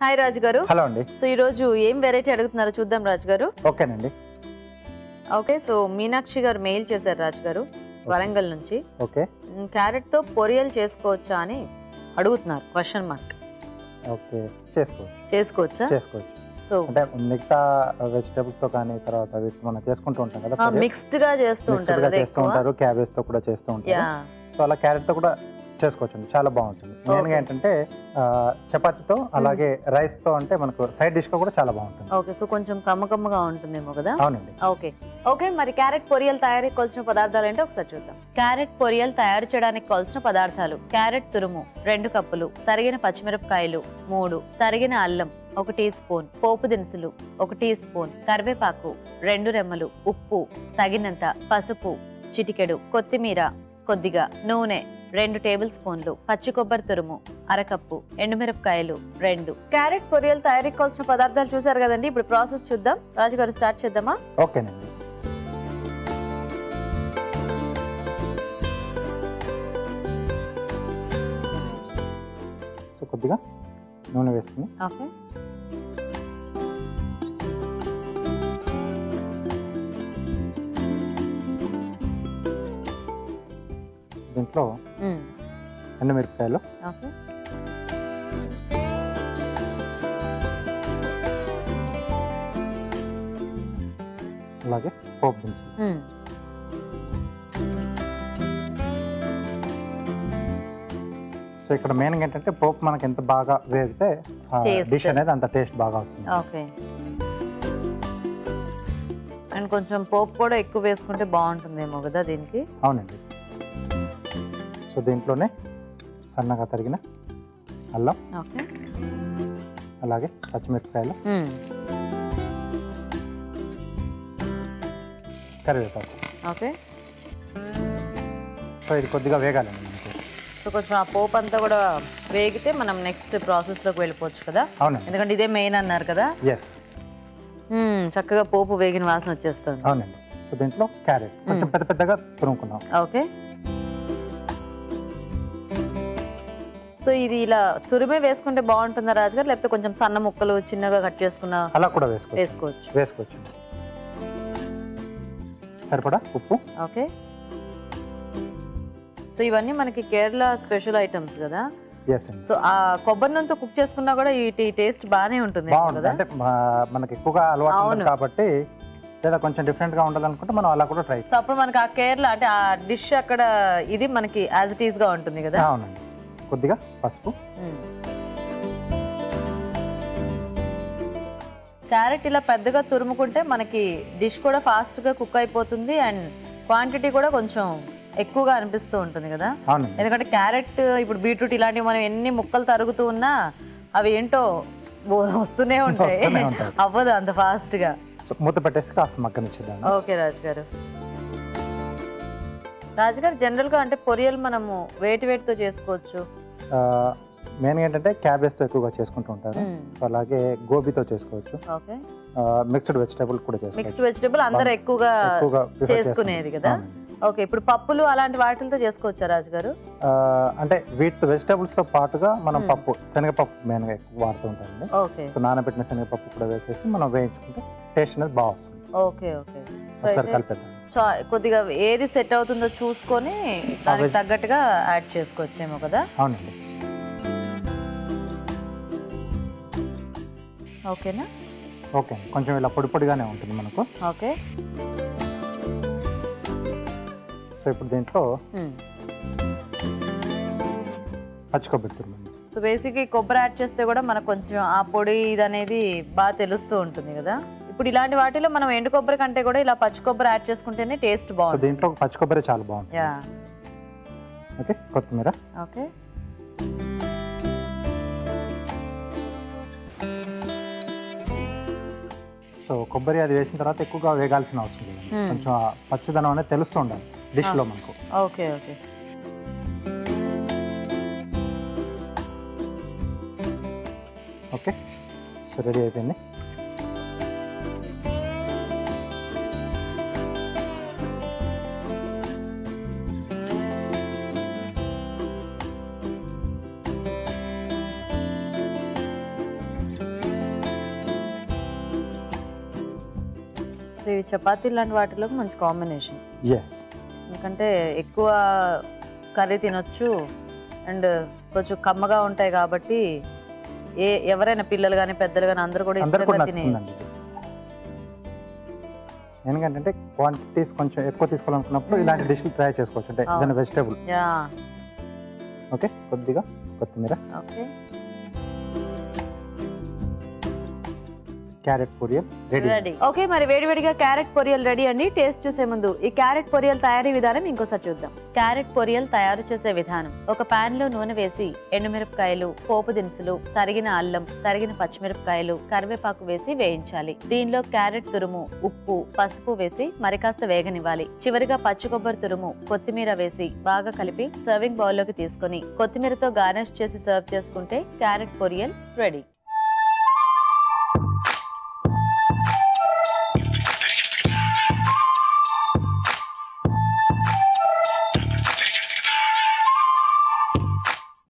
Hi రాజు గారు hello అండి so ఈ రోజు ఏం వెరైటీ అడుగుతున్నారో చూద్దాం రాజు గారు ఓకేనండి ఓకే సో మీనాక్షి గారు మెయిల్ చేశారు రాజు గారు వరంగల్ నుంచి ఓకే మ్, క్యారెట్ తో పొరియల్ చేసుకోవచ్చా అని అడుగుతున్నారు క్వశ్చన్ మార్క్ ఓకే చేసుకోవచ్చు చేసుకోవచ్చా చేసుకోవచ్చు సో అంటే మిగతా వెజిటేబుల్స్ తో కానీ తర్వాత వీటితో మనం చేసుకుంటూ ఉంటాం కదా curry. మిక్స్డ్ గా చేస్తూ Mixed ఉంటారు గా కదా చేస్తూ ఎక్కువ ఉంటారు క్యాబేజ్ తో కూడా చేస్తూ ఉంటారు యా సో అలా క్యారెట్ తో కూడా చేసుకోవచ్చు చాలా బాగుంటుంది మెయిన్ గా Okay. ఏంటంటే ఆ, చపాతీతో అలాగే రైస్ తో అంటే మనకు సైడ్ డిష్ గా కూడా చాలా బాగుంటుంది ఓకే సో కొంచెం కమ్మ కమ్మగా ఉంటుందేమో కదా అవునండి ఓకే ఓకే మరి క్యారెట్ పొరియల్ తయారీకి కావాల్సిన పదార్థాలు ఏంటో ఒకసారి చూద్దాం క్యారెట్ పొరియల్ తయారు చేయడానికి కావాల్సిన పదార్థాలు క్యారెట్ తురుము రెండు కప్పులు తరిగిన పచ్చిమిరపకాయలు మూడు తరిగిన అల్లం ఒక టీ స్పూన్ పోపు దినుసులు ఒక టీ స్పూన్ కరివేపాకు రెండు రెమ్మలు ఉప్పు తగినంత పసుపు చిటికెడు కొత్తిమీర కొద్దిగా నూనె రెండు టేబుల్ స్పూన్లు పచ్చి కొబ్బరి తురుము అరకప్పు ఎండుమిరపకాయలు రెండు క్యారెట్ పొరియల్ తయారీకి కావాల్సిన పదార్థాలు చూసారు కదండి ఇప్పుడు ప్రాసెస్ చూద్దాం రాజుగారు స్టార్ట్ చేద్దామా ఓకేనండి సో కొద్దిగా నూనె వేసుకుని ఓకే దీంట్లో ఎండుమిరపకాయలు ఓకే అలాగే పోపు దినుసులు సో ఇక్కడ మెయిన్ ఏంటంటే పోపు మనకి ఎంత బాగా వేగితే Taste. డిష్ అనేది అంత టేస్ట్ బాగా వస్తుంది ఓకే అండ్ కొంచెం పోపు కూడా ఎక్కువ వేసుకుంటే బాగుంటుందేమో కదా దీనికి అవునండి సో దీంట్లోనే సన్నగా తరిగిన అల్లం ఓకే అలాగే పచ్చిమిరపకాయలు కరివేపాకు ఓకే సో ఇది కొద్దిగా వేగాలండి మనకి సో కొంచెం ఆ పోపు అంతా కూడా వేగితే మనం నెక్స్ట్ ప్రాసెస్లోకి వెళ్ళిపోవచ్చు కదా అవునండి ఎందుకంటే ఇదే మెయిన్ అన్నారు కదా ఎస్ మ్మ్, చక్కగా పోపు వేగిన వాసన వచ్చేస్తుంది అవునండి సో దీంట్లో క్యారెట్ కొంచెం పెద్ద పెద్దగా తురుముకున్నాం ఓకే సో ఇది ఇలా తురిమే వేసుకుంటే బాగుంటుందా రాజుగారు లేకపోతే కొంచెం సన్న ముక్కలు చిన్నగా కట్ చేసుకున్న అలా కూడా వేసుకోవచ్చు వేసుకోవచ్చు వేసుకోవచ్చు సరిపడా ఉప్పు ఓకే సో ఇవన్నీ మనకి కేరళ స్పెషల్ ఐటమ్స్ కదా ఎస్ అండి సో ఆ కొబ్బరి నూనెతో కుక్ చేసుకున్నా కూడా ఈ టేస్ట్ బాగానే ఉంటుంది బాగుంటుంది కదా అంటే మా- మనకి ఎక్కువగా అలవాటు అవును. ఉంటుంది కాబట్టి లేదా కొంచెం డిఫరెంట్ గా ఉండాలనుకుంటే మనం అలా కూడా ట్రై సో అప్పుడు మనకి ఆ కేరళ అంటే ఆ డిష్ అక్కడ ఇది మనకి యాజ్ ఇట్ ఈస్ గా ఉంటుంది కదా అవునండి కొద్దిగా పసుపు క్యారెట్ ఇలా పెద్దగా తురుముకుంటే మనకి డిష్ కూడా ఫాస్ట్ గా కుక్ అయిపోతుంది అండ్ క్వాంటిటీ కూడా కొంచెం ఎక్కువగా అనిపిస్తూ ఉంటుంది కదా అవునండి ఎందుకంటే క్యారెట్ ఇప్పుడు బీట్రూట్ ఇలాంటివి మనం ఎన్ని ముక్కలు తరుగుతూ ఉన్నా అవి ఏంటో ఓ- వస్తూనే ఉంటాయి వస్తూనే ఉంటాయి. అవ్వదు అంత ఫాస్ట్ గా సో మూత పెట్టేసి కాస్త మగ్గనిచ్చేద్దాం ఓకే రాజు గారు రాజుగారు జనరల్ గా అంటే పొరియల్ మనము వేటి వేటితో చేసుకోవచ్చు మెయిన్ ఏంటంటే క్యాబేజ్ తో ఎక్కువగా చేసుకుంటూ ఉంటారు సో అలాగే గోబీతో చేసుకోవచ్చు ఓకే మిక్స్డ్ వెజిటేబుల్ కూడా చేసుకోవచ్చు మిక్స్డ్ వెజిటేబుల్ అందరూ ఎక్కువగా ఎక్కువగా prefer చేసుకునేది చేస్తుంటారు. కదా? అవునండి. ఓకే ఇప్పుడు పప్పులు అలాంటి వాటిలతో చేసుకోవచ్చా రాజు గారు ఆ, అంటే వీటి వెజిటేబుల్స్ తో పాటుగా మనం Hmm. పప్పు శనగపప్పు మెయిన్ గా ఎక్కువ వాడుతూ ఉంటామండి ఓకే సో నానబెట్టిన శనగపప్పు కూడా వేసేసి మనం వేయించుకుంటే టేస్ట్ అనేది బాగా వస్తుంది ఓకే ఓకే సో ఒకసారి అయితే కలిపేద్దాం చా- కొద్దిగా ఏది సెట్ అవుతుందో చూసుకొని దానికి వెజ్- తగ్గట్టుగా యాడ్ చేసుకోవచ్చేమో కదా అవునండి ఓకేనా ఓకే అండి కొంచెం ఇలా పొడి పొడిగానే ఉంటుంది మనకు ఓకే సో ఇప్పుడు దీంట్లో మ్మ్. పచ్చి కొబ్బరి తురుము సో బేసిక్ ఈ కొబ్బరి యాడ్ చేస్తే కూడా మనకు కొంచెం ఆ పొడి ఇది అనేది బాగా తెలుస్తూ ఉంటుంది కదా ఇప్పుడు ఇలాంటి వాటిలో మనం ఎండు కొబ్బరి కంటే కూడా ఇలా పచ్చి కొబ్బరి యాడ్ చేసుకుంటేనే టేస్ట్ సో బాగుంటుంది దీంట్లో పచ్చి కొబ్బరి చాలా బాగుంటుంది యా ఓకే కొత్తిమీర ఓకే సో కొబ్బరి అది వేసిన తర్వాత ఎక్కువగా వేగాల్సిన అవసరం లేదు Hmm. కొంచెం ఆ పచ్చిదనం అనేది తెలుస్తూ ఉండాలి డిష్ లో మనకు okay okay okay so ready అయిపోయింది సో ఇవి చపాతీ లాంటి వాటిలో మంచి కాంబినేషన్ ఎస్ ఎందుకంటే ఎక్కువ కర్రీ తినొచ్చు అండ్ కొంచెం కమ్మగా ఉంటాయి కాబట్టి ఏ ఎవరైనా పిల్లలు కానీ పెద్దలు కానీ అందరూ కూడా అందరు కూడా ఇష్టంగా తినే నచ్చుతుందండి ఇది ఎందుకంటే క్వాంటిటీస్ కొంచెం ఎక్కువ తీసుకోవాలనుకున్నప్పుడు మ్మ్. ఇలాంటి డిష్లు ట్రై చేసుకోవచ్చు అంటే అవును. ఏదైనా వెజిటేబుల్ యా ఓకే కొద్దిగా కొత్తిమీర okay carrot poriyal ready ready okay మరి వేడివేడిగా క్యారెట్ పొరియల్ రెడీ అండి టేస్ట్ చూసే ముందు ఈ క్యారెట్ పొరియల్ తయారీ విధానం ఇంకోసారి చూద్దాం క్యారెట్ పొరియల్ తయారు చేసే విధానం ఒక పాన్ లో నూనె వేసి ఎండుమిరపకాయలు పోపు దినుసులు తరిగిన అల్లం తరిగిన పచ్చిమిరపకాయలు కరివేపాకు వేసి వేయించాలి దీనిలో క్యారెట్ తురుము ఉప్పు పసుపు వేసి మరి కాస్త వేగనివ్వాలి చివరిగా పచ్చి కొబ్బరి తురుము కొత్తిమీర వేసి బాగా కలిపి సర్వింగ్ బౌల్ లోకి తీసుకొని కొత్తిమీరతో గార్నిష్ చేసి సర్వ్ చేసుకుంటే క్యారెట్ పొరియల్ రెడీ